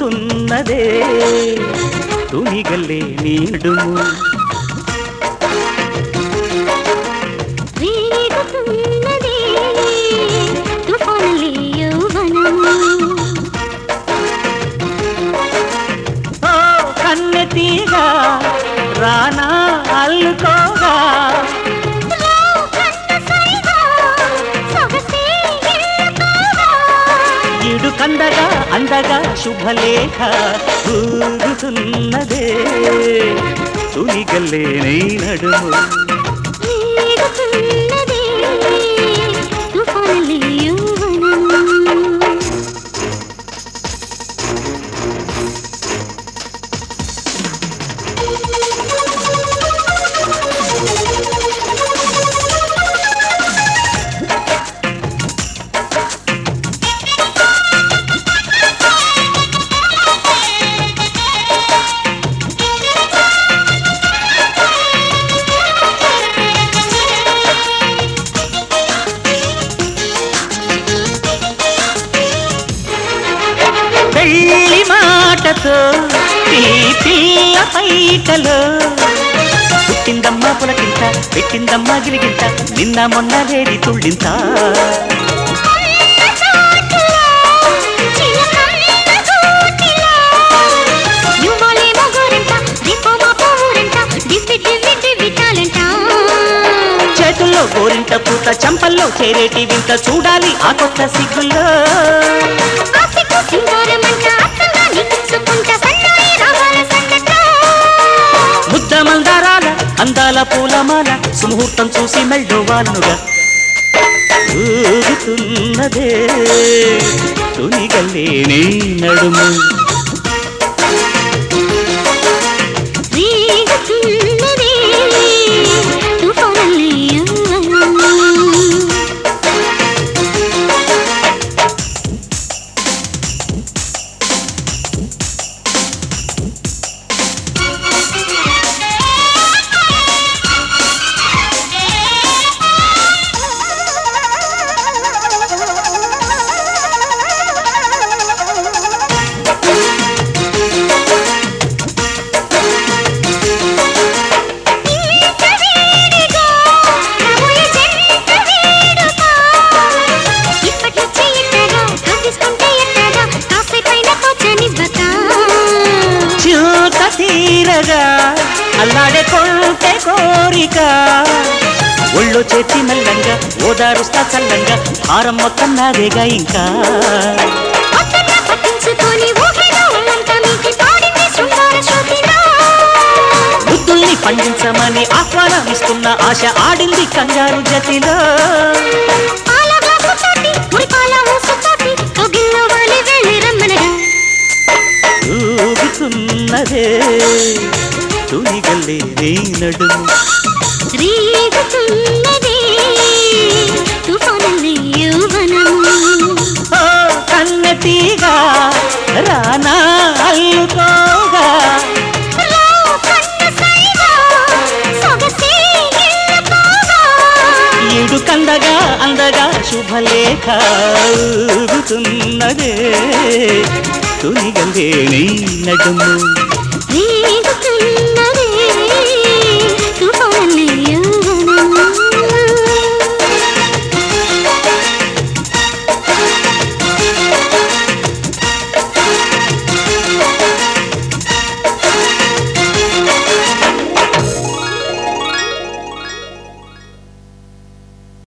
ఊగుతున్నదే తునిగల్లే నీడుము రేగుతున్నదే తుఫానులే యౌవనం ఓ కన్నెతీగా రానా అల్లుకోగా ఇడు కందగా అందగా శుభలేఖ ఊగుతున్నదే తునిగల్లే నీ నడుము పెళ్లి మాటతో ఈ పిల్ల పైటలో పుట్టిందమ్మ పులకింత పెట్టిందమ్మ గిలిగింత నిన్న మొన్న లేడి తుళ్ళింత చేతుల్లో గోరింట పూత చంపల్లో చేరేటి వింత చూడాలి ఆ కొత్త సిగ్గుల్లో ముద్ద మందారాల అందాల పూలమాల సుముహూర్తం చూసి మెల్డోవాలుగా ఊగుతున్నదే తునిగల్లే నీ నడుము చూత తీరగా అల్లాడే కొంటే కోరిక ఒళ్ళో చేతి మెల్లంగా ఓదారుస్తా చల్లంగా హారం మొత్తం నాదేగా ఇంకా పట్టించుకొని ఊహలో ఒళ్ళంతా మీకి పాడింది శృంగార శృతిలో బుద్ధుల్ని పండించమని ఆహ్వానమిస్తున్న ఆశ ఆడింది కంగారు జతిలో పాలగాకుతోటి, మురిపాల ఊసుతోటి, కౌగిల్లో వాలి వెళ్ళి రమ్మనగా. ఊగుతున్నదే తునిగల్లే నీ నడుము రేగుతున్నదే తుఫానులే యౌవనము. ఓ కన్నెతీగా రానా అల్లుకోగా రావు కన్న సైగా, సొగసే ఇల్లుకోగా. ఇడు కందగా అందగా శుభలేఖ ఊగుతున్నదే తునిగల్లే నీ నడుము